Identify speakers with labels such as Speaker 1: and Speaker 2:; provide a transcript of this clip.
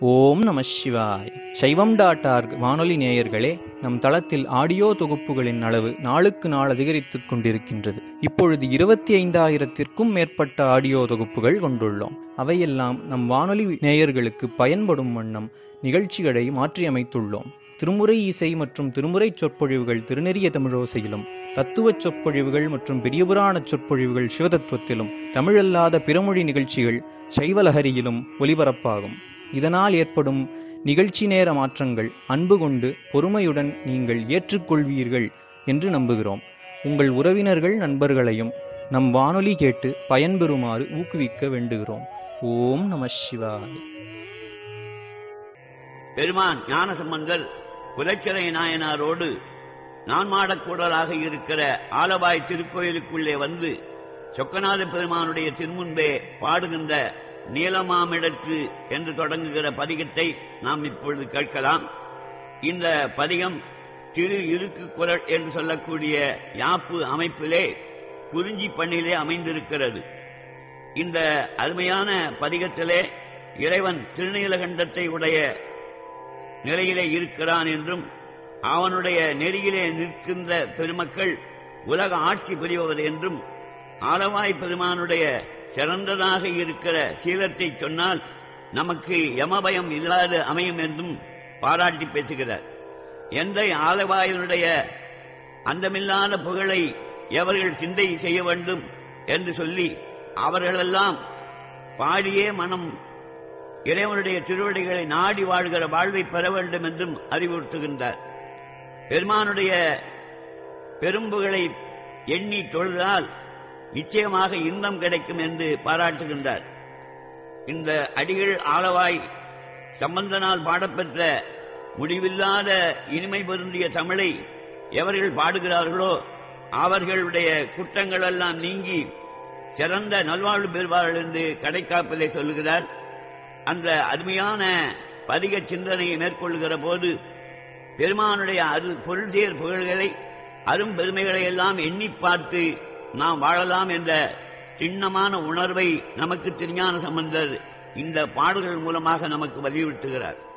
Speaker 1: ஓம் நம சிவாய் சைவம் டாட் ஆர்க் வானொலி நேயர்களே நம் தளத்தில் ஆடியோ தொகுப்புகளின் அளவு நாளுக்கு நாள் அதிகரித்துக் கொண்டிருக்கின்றது இப்பொழுது இருபத்தி ஐந்தாயிரத்திற்கும் மேற்பட்ட ஆடியோ தொகுப்புகள் கொண்டுள்ளோம் அவையெல்லாம் நம் வானொலி நேயர்களுக்கு பயன்படும் வண்ணம் நிகழ்ச்சிகளை மாற்றியமைத்துள்ளோம் திருமுறை இசை மற்றும் திருமுறை சொற்பொழிவுகள் திருநெறிய தமிழோசையிலும் தத்துவச் சொற்பொழிவுகள் மற்றும் பெரியபுராண சொற்பொழிவுகள் சிவதத்துவத்திலும் தமிழல்லாத பிறமொழி நிகழ்ச்சிகள் சைவலஹரியிலும் ஒலிபரப்பாகும் இதனால் ஏற்படும் நிகழ்ச்சி நேர மாற்றங்கள் அன்பு கொண்டு பொறுமையுடன் நீங்கள் ஏற்றுக்கொள்வீர்கள் என்று நம்புகிறோம் உங்கள் உறவினர்கள் நண்பர்களையும் நம் வானொலி கேட்டு பயன்பெறுமாறு ஊக்குவிக்க வேண்டுகிறோம் ஓம் நம சிவாய்
Speaker 2: பெருமான் ஞானசம்பந்தர் குலச்சிறை நாயனாரோடு நான் மாடக்கூடலாக இருக்கிற ஆலவாய் திருக்கோயிலுக்குள்ளே வந்து சொக்கநாத பெருமானுடைய திருமுன்பே பாடுகின்ற நீலமாமிடத்து என்று தொடங்குகிற பதிகத்தை நாம் இப்பொழுது கேட்கலாம் இந்த பதிகம் திரு இருக்கு குரல் என்று சொல்லக்கூடிய யாப்பு அமைப்பிலே குறிஞ்சி பண்ணிலே அமைந்திருக்கிறது இந்த அருமையான பதிகத்திலே இறைவன் திருநீலகண்டத்தை உடைய நிலையிலே இருக்கிறான் என்றும் அவனுடைய நெறியிலே நிற்கின்ற பெருமக்கள் உலக ஆட்சி புரிபவர் என்றும் ஆலவாய் பெருமானுடைய சிறந்ததாக இருக்கிற சீலத்தை சொன்னால் நமக்கு யமபயம் இல்லாது அமையும் என்றும் பாராட்டி பேசுகிறார் எந்த ஆலவாயினுடைய அந்தமில்லாத புகழை எவர்கள் சிந்தை செய்ய வேண்டும் என்று சொல்லி அவர்களெல்லாம் பாடியே மனம் இறைவனுடைய திருவடிகளை நாடி வாழ்கிற வாழ்வை பெற வேண்டும் என்றும் அறிவுறுத்துகின்றார் பெருமானுடைய பெரும்புகளை எண்ணி தொழுதால் நிச்சயமாக இன்பம் கிடைக்கும் என்று பாராட்டுகின்றார் இந்த அடிகள் ஆளவாய் சம்பந்தனால் பாடப்பெற்ற முடிவில்லாத இனிமை பொருந்திய தமிழை எவர்கள் பாடுகிறார்களோ அவர்களுடைய குற்றங்கள் எல்லாம் நீங்கி சிறந்த நல்வாழ்வு பெறுவார்கள் என்று கடைக்காப்பிலே சொல்லுகிறார் அந்த அருமையான பதிக சிந்தனையை மேற்கொள்கிற போது பெருமானுடைய அரு பொருள்சேர் புகழ்களை அரும் பெருமைகளை எல்லாம் எண்ணி பார்த்து நாம் வாழலாம் என்ற சின்னமான உணர்வை நமக்கு திருஞான சம்பந்தர் இந்த பாடல்கள் மூலமாக நமக்கு வலியுறுத்துகிறார்